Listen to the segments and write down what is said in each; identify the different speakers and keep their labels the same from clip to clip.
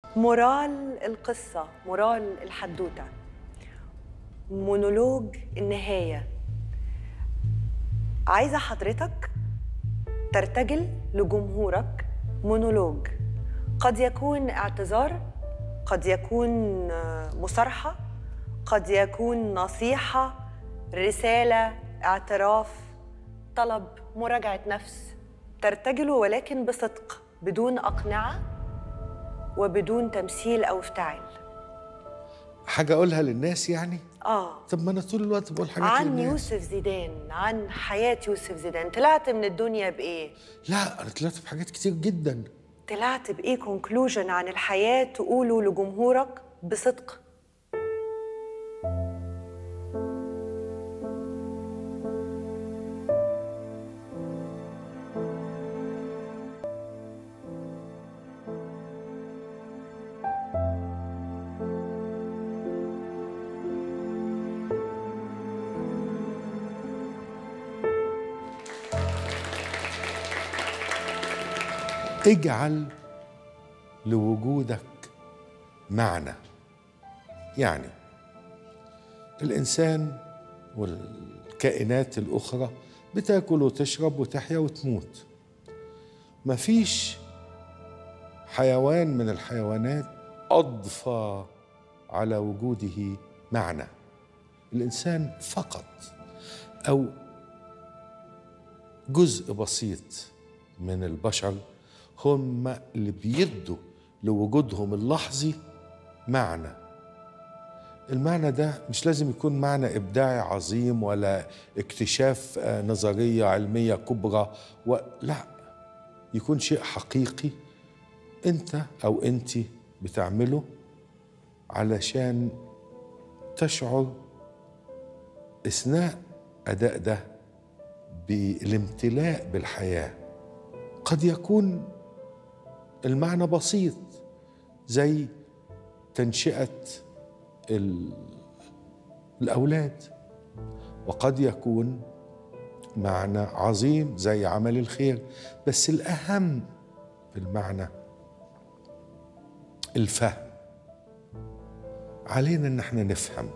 Speaker 1: مورال القصة مورال الحدوتة مونولوج النهاية عايزة حضرتك ترتجل لجمهورك مونولوج قد يكون اعتذار قد يكون مصارحة قد يكون نصيحة رسالة اعتراف طلب مراجعة نفس ترتجله ولكن بصدق بدون أقنعة وبدون تمثيل أو افتعال
Speaker 2: حاجه اقولها للناس يعني
Speaker 1: آه
Speaker 2: طب ما انا طول الوقت بقول حاجات
Speaker 1: عن
Speaker 2: للناس
Speaker 1: يوسف زيدان عن حياة يوسف زيدان طلعت من الدنيا بإيه؟
Speaker 2: لا انا طلعت في حاجات كتير جدا
Speaker 1: طلعت بإيه كونكلوجن عن الحياة تقوله لجمهورك بصدق
Speaker 2: اجعل لوجودك معنى يعني الانسان والكائنات الاخرى بتاكل وتشرب وتحيا وتموت مفيش حيوان من الحيوانات اضفى على وجوده معنى الانسان فقط او جزء بسيط من البشر هم اللي بيدوا لوجودهم اللحظي معنى المعنى ده مش لازم يكون معنى ابداعي عظيم ولا اكتشاف آه، نظريه علميه كبرى ولا يكون شيء حقيقي انت او انت بتعمله علشان تشعر اثناء اداء ده بالامتلاء بالحياه قد يكون المعنى بسيط زي تنشئه ال- الاولاد وقد يكون معنى عظيم زي عمل الخير بس الاهم في المعنى الفهم علينا ان احنا نفهم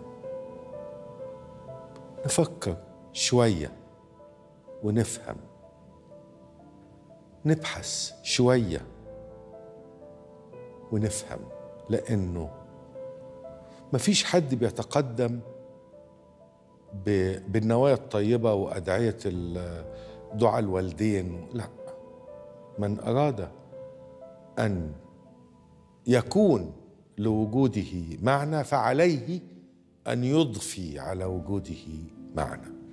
Speaker 2: نفكر شويه ونفهم نبحث شويه ونفهم لانه مفيش حد بيتقدم ب- بالنوايا الطيبه وادعيه ال- دعاء الوالدين لا من اراد ان يكون لوجوده معنى فعليه ان يضفي على وجوده معنى